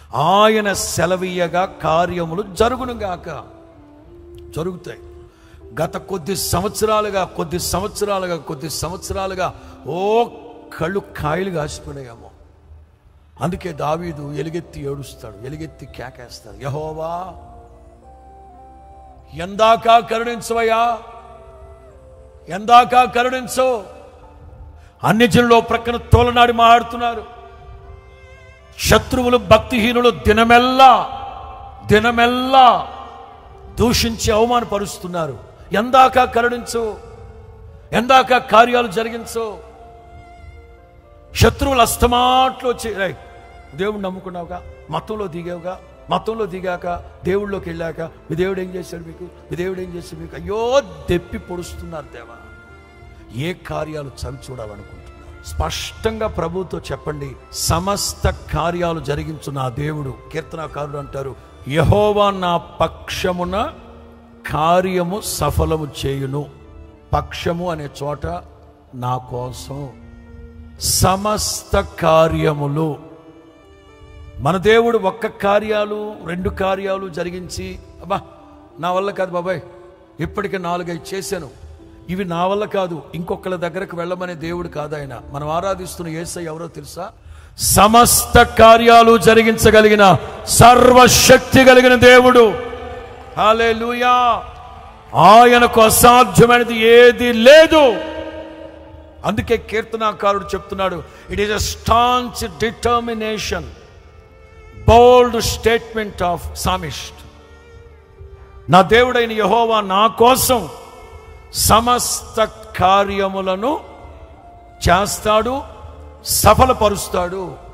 ఆయన సెలవీయగా కార్యములు జరుగునుగాక జరుగుతాయి గత కొద్ది సంవత్సరాలుగా కొద్ది సంవత్సరాలుగా కొద్ది సంవత్సరాలుగా ఓ కళ్ళు కాయలు కాసిపోయాయేమో అందుకే దావీదు ఎలుగెత్తి ఏడుస్తాడు ఎలుగెత్తి కేకేస్తాడు యహోవా ఎందాక కరుణించవయ్యా ఎందాక కరుణించు అన్ని జనులో ప్రక్కన తోలనాడి మాట్లాడుతున్నారు శత్రువులు భక్తిహీనులు దినమెల్లా దినమెల్లా దూషించి అవమానపరుస్తున్నారు ఎందాక కరుణించు ఎందాక కార్యాలు జరిగించు శత్రువులు అస్తమాట్లు వచ్చి "రేయ్, దేవుడు నమ్ముకున్నావుగా మతంలో దిగావుగా మతంలో దిగాక దేవుళ్ళలోకి వెళ్ళాక మీ దేవుడు ఏం చేశాడు మీకు మీ దేవుడు ఏం చేశాడు మీకు అయ్యో దెప్పి పొడుస్తున్నారు దేవా ఏ కార్యాలు చవి చూడాలనుకుంటున్నారు స్పష్టంగా ప్రభుతో చెప్పండి సమస్త కార్యాలు జరిగించు నా దేవుడు కీర్తనాకారుడు అంటారు యహోవా నా పక్షమున కార్యము సఫలము చేయును పక్షము అనే చోట నా కోసం సమస్త కార్యములు మన దేవుడు ఒక్క కార్యాలు రెండు కార్యాలు జరిగించి అబ్బా నా వల్ల కాదు బాబాయ్ ఇప్పటికే నాలుగైదు చేశాను ఇవి నా వల్ల కాదు ఇంకొకళ్ళ దగ్గరకు వెళ్ళమనే దేవుడు కాదు ఆయన మనం ఆరాధిస్తున్న ఏసై ఎవరో తెలుసా సమస్త కార్యాలు జరిగించగలిగిన సర్వశక్తి కలిగిన దేవుడు హల్లెలూయా ఆయనకు అసాధ్యమైనది ఏది లేదు అందుకే కీర్తనాకారుడు చెప్తున్నాడు it is a staunch determination bold statement of psalmist నా దేవుడైన యహోవా నా కోసం సమస్త కార్యములను చేస్తాడు సఫలపరుస్తాడు